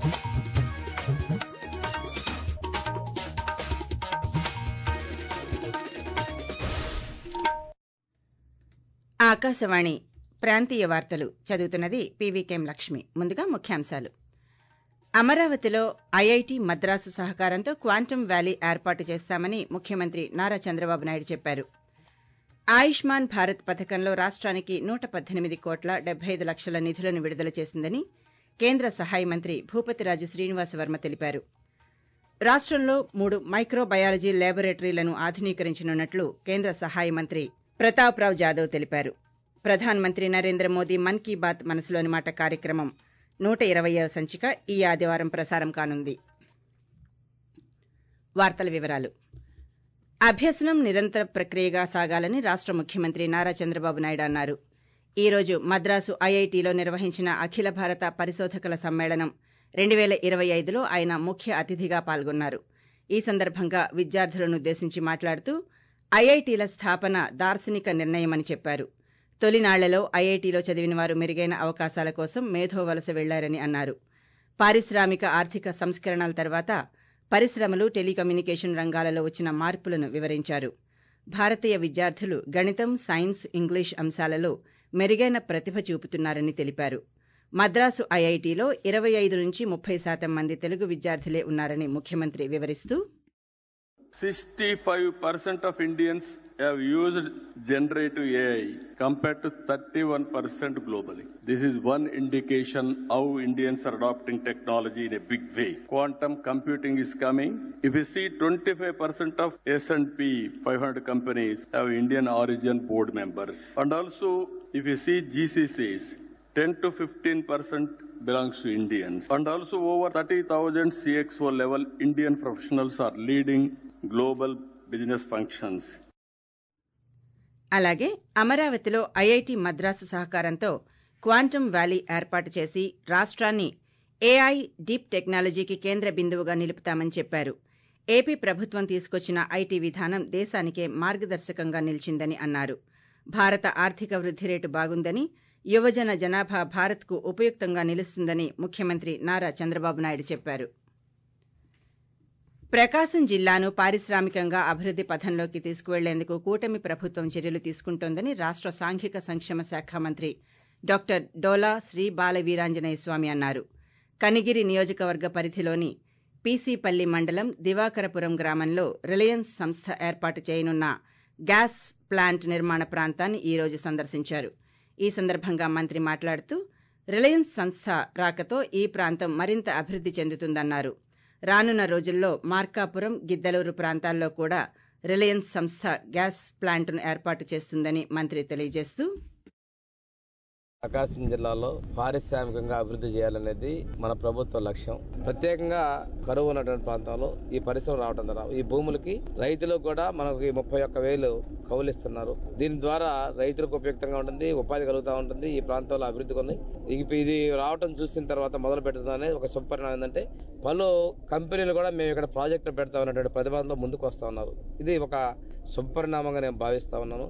ఆకాశవాణి ప్రాంతీయ వార్తలు చదువుతున్నది పీవీకేం లక్ష్మి ముందుగా ముఖ్యాంశాలు అమరావతిలో ఐఐటి మద్రాసు సహకారంతో క్వాంటమ్ వ్యాలీ ఏర్పాటు చేస్తామని ముఖ్యమంత్రి నారా చంద్రబాబు నాయుడు చెప్పారు ఆయుష్మాన్ భారత్ పథకంలో రాష్ట్రానికి నూట పద్దెనిమిది కోట్ల డెబ్బై ఐదు లక్షల నిధులను విడుదల చేసిందని కేంద్ర సహాయ మంత్రి భూపతిరాజు శ్రీనివాసవర్మ తెలిపారు రాష్టంలో మూడు మైక్రోబయాలజీ ల్యాబొరేటరీలను ఆధునీకరించనున్నట్లు కేంద్ర సహాయ మంత్రి ప్రతాప్రావు జాదవ్ తెలిపారు ప్రధానమంత్రి నరేంద్ర మోదీ మన్ కీ బాత్ మనసులోని మాట కార్యక్రమం నూట ఇరవయవ సంచిక ఈ ఆదివారం ప్రసారం కానుంది వార్తల వివరాలు అభ్యసనం నిరంతర ప్రక్రియగా సాగాలని రాష్ట ముఖ్యమంత్రి నారా చంద్రబాబు నాయుడు అన్నారు ఈ రోజు మద్రాసు ఐఐటీలో నిర్వహించిన అఖిల భారత పరిశోధకుల సమ్మేళనం రెండు పేల ఇరవై ఐదులో ఆయన ముఖ్య అతిథిగా పాల్గొన్నారు ఈ సందర్భంగా విద్యార్థులనుద్దేశించి మాట్లాడుతూ ఐఐటీల స్థాపన దార్శనిక నిర్ణయమని చెప్పారు తొలినాళ్లలో ఐఐటీలో చదివిన వారు మెరుగైన అవకాశాల కోసం మేధో వలస వెళ్లారని అన్నారు పారిశ్రామిక ఆర్థిక సంస్కరణల తర్వాత పరిశ్రమలు టెలికమ్యూనికేషన్ రంగాలలో వచ్చిన మార్పులను వివరించారు భారతీయ విద్యార్థులు గణితం సైన్స్ ఇంగ్లీష్ అంశాలలో మెరుగైన ప్రతిభ చూపుతున్నారని తెలిపారు మద్రాసు ఐఐటీలో ఇరవై ఐదు నుంచి ముప్పై శాతం మంది తెలుగు విద్యార్థులే ఉన్నారని ముఖ్యమంత్రి వివరిస్తూ 65% of Indians have used generative AI compared to 31% globally. This is one indication how Indians are adopting technology in a big way. Quantum computing is coming. If you see 25% of S&P 500 companies have Indian origin board members. And also if you see GCCs, 10 to 15 percent belongs to Indians. And also over 30,000 CXO level Indian professionals are leading global business functions. అలాగే అమరావతిలో IIT Madras సహకారంతో quantum valley ఏర్పాటు చేసి రాష్ట్రాన్ని AI deep టెక్నాలజీకి కేంద్ర బిందువుగా నిలుపుతామని చెప్పారు ఏపీ ప్రభుత్వం తీసుకొచ్చిన ఐటీ విధానం దేశానికే మార్గదర్శకంగా నిలిచిందని అన్నారు భారత ఆర్థిక వృద్ధి రేటు బాగుందని యువజన జనాభా భారత్కు ఉపయుక్తంగా నిలుస్తుందని ముఖ్యమంత్రి నారా చంద్రబాబు నాయుడు చెప్పారు ప్రకాశం జిల్లాను పారిశ్రామికంగా అభివృద్ది పథంలోకి తీసుకువెళ్లేందుకు కూటమి ప్రభుత్వం చర్యలు తీసుకుంటోందని రాష్ట సాంఘిక సంక్షేమ శాఖ మంత్రి డాక్టర్ డోలా శ్రీ బాల వీరాంజనేయ స్వామి అన్నారు కనిగిరి నియోజకవర్గ పరిధిలోని పీసీపల్లి మండలం దివాకరపురం గ్రామంలో రిలయన్స్ సంస్థ ఏర్పాటు చేయనున్న గ్యాస్ ప్లాంట్ నిర్మాణ ప్రాంతాన్ని ఈ రోజు సందర్శించారు ఈ సందర్భంగా మంత్రి మాట్లాడుతూ రిలయన్స్ సంస్థ రాకతో ఈ ప్రాంతం మరింత అభివృద్ది చెందుతుందన్నారు రానున్న రోజుల్లో మార్కాపురం గిద్దలూరు ప్రాంతాల్లో కూడా రిలయన్స్ సంస్థ గ్యాస్ ప్లాంట్ను ఏర్పాటు చేస్తుందని మంత్రి తెలియజేస్తూ ప్రకాశం జిల్లాలో పారిశ్రామికంగా అభివృద్ధి చేయాలనేది మన ప్రభుత్వ లక్ష్యం ప్రత్యేకంగా కరువు ఉన్నటువంటి ప్రాంతంలో ఈ పరిశ్రమ రావడం ద్వారా ఈ భూములకి రైతులకు కూడా మనకి ముప్పై ఒక్క వేలు కౌలిస్తున్నారు దీని ద్వారా రైతులకు ఉపయుక్తంగా ఉంటుంది ఉపాధి కలుగుతూ ఉంటుంది ఈ ప్రాంతంలో అభివృద్ధి ఉంది ఇక ఇది రావడం చూసిన తర్వాత మొదలు పెట్టడం ఒక శుభపరిణామం ఏంటంటే పలు కంపెనీలు కూడా మేము ఇక్కడ ప్రాజెక్టు పెడతా ఉన్నటువంటి ప్రతిపాదనలో ముందుకు వస్తా ఉన్నారు ఇది ఒక శుభపరిణామంగా నేను భావిస్తా ఉన్నాను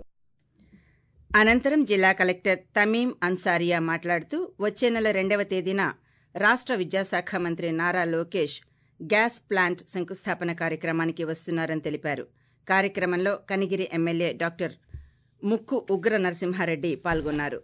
అనంతరం జిల్లా కలెక్టర్ తమీం అన్సారియా మాట్లాడుతూ వచ్చే నెల రెండవ తేదీన రాష్ట విద్యాశాఖ మంత్రి నారా లోకేష్ గ్యాస్ ప్లాంట్ శంకుస్థాపన కార్యక్రమానికి వస్తున్నారని తెలిపారు కార్యక్రమంలో కనిగిరి ఎమ్మెల్యే డాక్టర్ ముక్కు ఉగ్ర నరసింహారెడ్డి పాల్గొన్నారు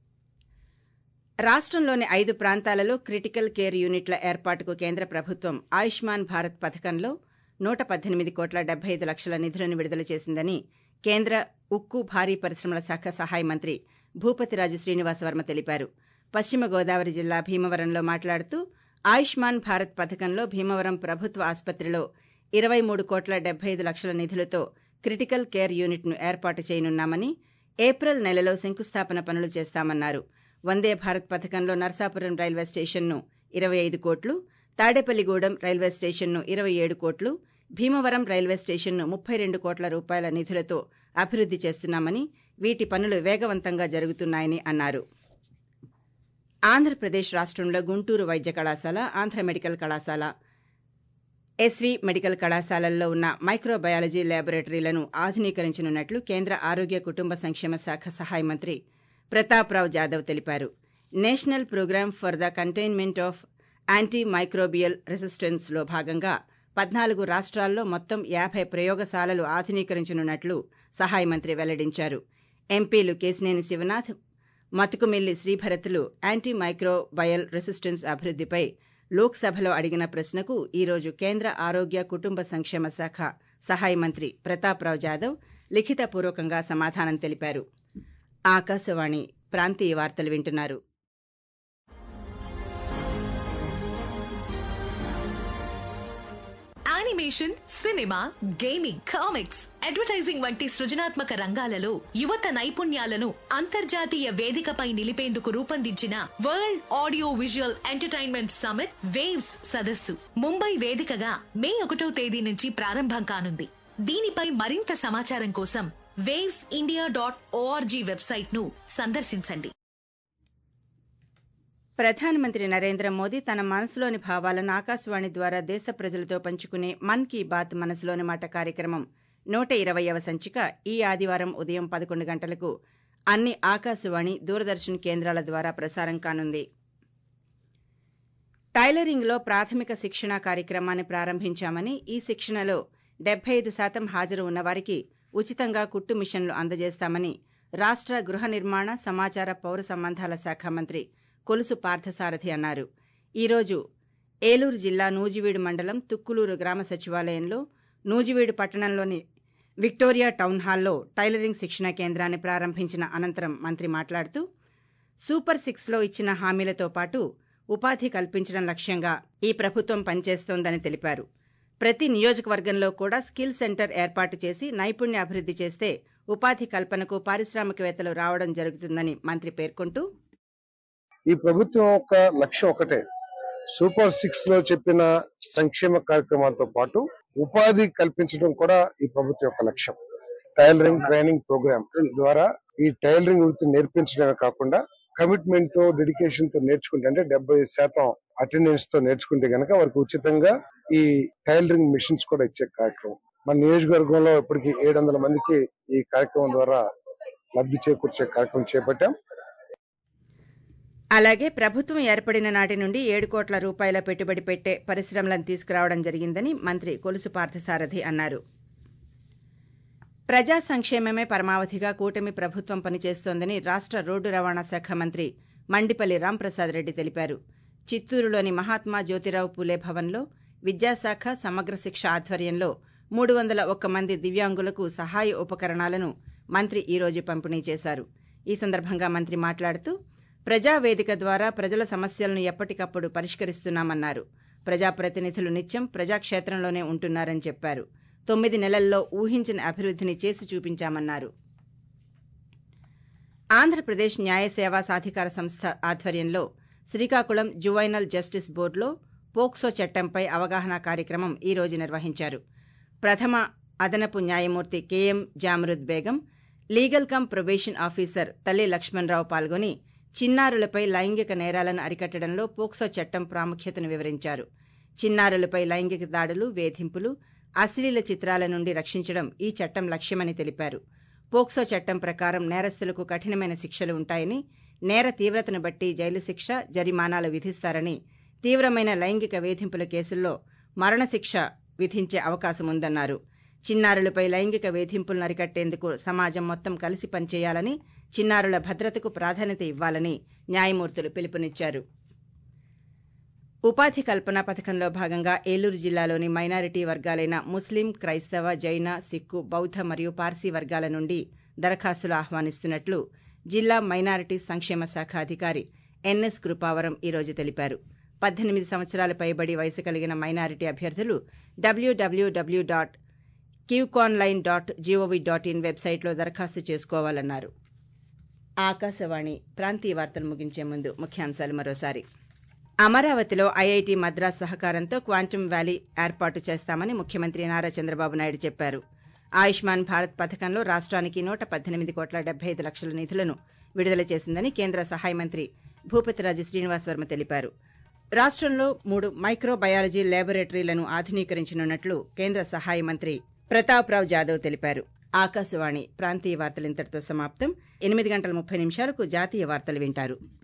రాష్టంలోని ఐదు ప్రాంతాలలో క్రిటికల్ కేర్ యూనిట్ల ఏర్పాటుకు కేంద్ర ప్రభుత్వం ఆయుష్మాన్ భారత్ పథకంలో నూట పద్దెనిమిది కోట్ల డెబ్బై ఐదు లక్షల నిధులను విడుదల చేసిందని కేంద్ర ఉక్కు భారీ పరిశ్రమల శాఖ సహాయ మంత్రి భూపతిరాజు శ్రీనివాసవర్మ తెలిపారు పశ్చిమ గోదావరి జిల్లా భీమవరంలో మాట్లాడుతూ ఆయుష్మాన్ భారత్ పథకంలో భీమవరం ప్రభుత్వ ఆసుపత్రిలో ఇరవై మూడు కోట్ల డెబ్బై ఐదు లక్షల నిధులతో క్రిటికల్ కేర్ యూనిట్ను ఏర్పాటు చేయనున్నామని ఏప్రిల్ నెలలో శంకుస్థాపన పనులు చేస్తామన్నారు వందే భారత్ పథకంలో నర్సాపురం రైల్వే స్టేషన్ను ఇరవై ఐదు కోట్లు తాడేపల్లిగూడెం రైల్వే స్టేషన్ను ఇరవై ఏడు కోట్లు భీమవరం రైల్వే స్టేషన్ను ముప్పై రెండు కోట్ల రూపాయల నిధులతో అభివృద్ది చేస్తున్నామని వీటి పనులు వేగవంతంగా జరుగుతున్నాయని అన్నారు ఆంధ్రప్రదేశ్ రాష్టంలో గుంటూరు వైద్య కళాశాల ఆంధ్ర మెడికల్ కళాశాల ఎస్వీ మెడికల్ కళాశాలల్లో ఉన్న మైక్రోబయాలజీ ల్యాబొరేటరీలను ఆధునీకరించనున్నట్లు కేంద్ర ఆరోగ్య కుటుంబ సంక్షేమ శాఖ సహాయ మంత్రి ప్రతాప్రావు జాదవ్ తెలిపారు national programme for the containment of anti microbial resistance లో భాగంగా పద్నాలుగు రాష్ట్రాల్లో మొత్తం యాభై ప్రయోగశాలలు ఆధునీకరించనున్నట్లు సహాయ మంత్రి వెల్లడించారు ఎంపీలు కేసినేని శివనాథ్ మతుకుమిల్లి శ్రీభరత్లు యాంటీ మైక్రోబయల్ రెసిస్టెన్స్ అభివృద్దిపై లోక్సభలో అడిగిన ప్రశ్నకు ఈరోజు కేంద్ర ఆరోగ్య కుటుంబ సంక్షేమ శాఖ సహాయ మంత్రి ప్రతాప్రావు జాదవ్ లిఖితపూర్వకంగా సమాధానం తెలిపారు ఆకాశవాణి ప్రాంతీయ వార్తలు వింటున్నారు animation cinema gaming comics advertising వంటి సృజనాత్మక రంగాలలో యువత నైపుణ్యాలను అంతర్జాతీయ వేదికపై నిలిపేందుకు రూపొందించిన world audio visual entertainment summit వేవ్స్ సదస్సు ముంబై వేదికగా మే ఒకటో తేదీ నుంచి ప్రారంభం కానుంది దీనిపై మరింత సమాచారం కోసం వేవ్స్ ఇండియా డాట్ ఓఆర్జీ వెబ్సైట్ ను సందర్శించండి ప్రధానమంత్రి నరేంద్ర మోదీ తన మనసులోని భావాలను ఆకాశవాణి ద్వారా దేశ ప్రజలతో పంచుకునే మన్ కీ బాత్ మనసులోని మాట కార్యక్రమం నూట ఇరవయవ సంచిక ఈ ఆదివారం ఉదయం పదకొండు గంటలకు అన్ని ఆకాశవాణి దూరదర్శన్ కేంద్రాల ద్వారా ప్రసారం కానుంది టైలరింగ్లో ప్రాథమిక శిక్షణ కార్యక్రమాన్ని ప్రారంభించామని ఈ శిక్షణలో డెబ్బై ఐదు శాతం హాజరు ఉన్నవారికి ఉచితంగా కుట్టు మిషన్లు అందజేస్తామని రాష్ట్ర గృహ నిర్మాణ సమాచార పౌర సంబంధాల శాఖ మంత్రి కొలుసు పార్థసారథి అన్నారు ఈరోజు ఏలూరు జిల్లా నూజివీడు మండలం తుక్కులూరు గ్రామ సచివాలయంలో నూజివీడు పట్టణంలోని విక్టోరియా టౌన్ హాల్లో టైలరింగ్ శిక్షణ కేంద్రాన్ని ప్రారంభించిన అనంతరం మంత్రి మాట్లాడుతూ సూపర్ సిక్స్లో ఇచ్చిన హామీలతో పాటు ఉపాధి కల్పించడం లక్ష్యంగా ఈ ప్రభుత్వం పనిచేస్తోందని తెలిపారు ప్రతి నియోజకవర్గంలో కూడా స్కిల్ సెంటర్ ఏర్పాటు చేసి నైపుణ్య అభివృద్ధి చేస్తే ఉపాధి కల్పనకు పారిశ్రామికవేత్తలు రావడం జరుగుతుందని మంత్రి పేర్కొంటూ ఈ ప్రభుత్వం యొక్క లక్ష్యం ఒకటే సూపర్ సిక్స్ లో చెప్పిన సంక్షేమ కార్యక్రమాలతో పాటు ఉపాధి కల్పించడం కూడా ఈ ప్రభుత్వం యొక్క లక్ష్యం టైలరింగ్ ట్రైనింగ్ ప్రోగ్రామ్ ద్వారా ఈ టైలరింగ్ వృత్తి నేర్పించడమే కాకుండా కమిట్మెంట్ తో డెడికేషన్ తో నేర్చుకుంటే అంటే డెబ్బై శాతం అటెండెన్స్ తో నేర్చుకుంటే గనక వారికి ఉచితంగా ఈ టైలరింగ్ మిషన్స్ కూడా ఇచ్చే కార్యక్రమం మన నియోజకవర్గంలో ఇప్పటికి ఏడు వందల మందికి ఈ కార్యక్రమం ద్వారా లబ్ధి చేకూర్చే కార్యక్రమం చేపట్టాం అలాగే ప్రభుత్వం ఏర్పడిన నాటి నుండి ఏడు కోట్ల రూపాయల పెట్టుబడి పెట్టే పరిశ్రమలను తీసుకురావడం జరిగిందని మంత్రి కొలుసు పార్థసారథి అన్నారు ప్రజా సంక్షేమమే పరమావధిగా కూటమి ప్రభుత్వం పనిచేస్తోందని రాష్ట్ర రోడ్డు రవాణా శాఖ మంత్రి మండిపల్లి రాంప్రసాద్ రెడ్డి తెలిపారు చిత్తూరులోని మహాత్మా జ్యోతిరావు పూలే భవన్లో విద్యాశాఖ సమగ్ర శిక్ష ఆధ్వర్యంలో మూడు వందల ఒక్క మంది దివ్యాంగులకు సహాయ ఉపకరణాలను మంత్రి ఈరోజు పంపిణీ చేశారు ఈ సందర్భంగా మంత్రి మాట్లాడుతూ ప్రజావేదిక ద్వారా ప్రజల సమస్యలను ఎప్పటికప్పుడు పరిష్కరిస్తున్నామన్నారు ప్రజాప్రతినిధులు నిత్యం ప్రజాక్షేత్రంలోనే ఉంటున్నారని చెప్పారు తొమ్మిది నెలల్లో ఊహించిన అభివృద్ధిని చేసి చూపించామన్నారు ఆంధ్రప్రదేశ్ న్యాయ సేవా సాధికార సంస్థ ఆధ్వర్యంలో శ్రీకాకుళం జువైనల్ జస్టిస్ బోర్డులో పోక్సో చట్టంపై అవగాహన కార్యక్రమం ఈ రోజు నిర్వహించారు ప్రథమ అదనపు న్యాయమూర్తి K M Jamarud Begum legal cum probation officer Talli Lakshmanarao పాల్గొని చిన్నారులపై లైంగిక నేరాలను అరికట్టడంలో పోక్సో చట్టం ప్రాముఖ్యతను వివరించారు చిన్నారులపై లైంగిక దాడులు వేధింపులు అశ్లీల చిత్రాల నుండి రక్షించడం ఈ చట్టం లక్ష్యమని తెలిపారు పోక్సో చట్టం ప్రకారం నేరస్తులకు కఠినమైన శిక్షలు ఉంటాయని నేర తీవ్రతను బట్టి జైలు శిక్ష జరిమానాలు విధిస్తారని తీవ్రమైన లైంగిక వేధింపుల కేసుల్లో మరణశిక్ష విధించే అవకాశం ఉందన్నారు చిన్నారులపై లైంగిక వేధింపులను అరికట్టేందుకు సమాజం మొత్తం కలిసి పనిచేయాలని చిన్నారుల భద్రతకు ప్రాధాన్యత ఇవ్వాలని న్యాయమూర్తులు పిలుపునిచ్చారు ఉపాధి కల్పన పథకంలో భాగంగా ఏలూరు జిల్లాలోని మైనారిటీ వర్గాలైన ముస్లిం క్రైస్తవ జైన సిక్కు బౌద్ధ మరియు పార్సీ వర్గాల నుండి దరఖాస్తులు ఆహ్వానిస్తున్నట్లు జిల్లా మైనారిటీ సంక్షేమ శాఖ అధికారి ఎన్ఎస్ కృపావరం ఈరోజు తెలిపారు పద్దెనిమిది సంవత్సరాల పైబడి వయసు కలిగిన మైనారిటీ అభ్యర్థులు WWW dot qconline dot gov dot in వెబ్సైట్లో దరఖాస్తు చేసుకోవాలన్నారు ఆకాశవాణి ప్రాంతీయ వార్తలు ముగించే ముందు ముఖ్యాంశాలు మరోసారి అమరావతిలో ఐఐటి మద్రాస్ సహకారంతో క్వాంటమ్ వ్యాలీ ఏర్పాటు చేస్తామని ముఖ్యమంత్రి నారా చంద్రబాబు నాయుడు చెప్పారు ఆయుష్మాన్ భారత్ పథకంలో రాష్ట్రానికి నూట పద్దెనిమిది కోట్ల డెబ్బై ఐదు లక్షల నిధులను విడుదల చేసిందని కేంద్ర సహాయ మంత్రి భూపతిరాజు శ్రీనివాస్ వర్మ తెలిపారు రాష్ట్రంలో మూడు మైక్రోబయాలజీ ల్యాబొరేటరీలను ఆధునీకరించనున్నట్లు కేంద్ర సహాయ మంత్రి ప్రతాప్రావు జాదవ్ తెలిపారు ఆకాశవాణి ప్రాంతీయ వార్తలు ఇంతటితో సమాప్తం ఎనిమిది గంటల ముప్పై నిమిషాలకు జాతీయ వార్తలు వింటారు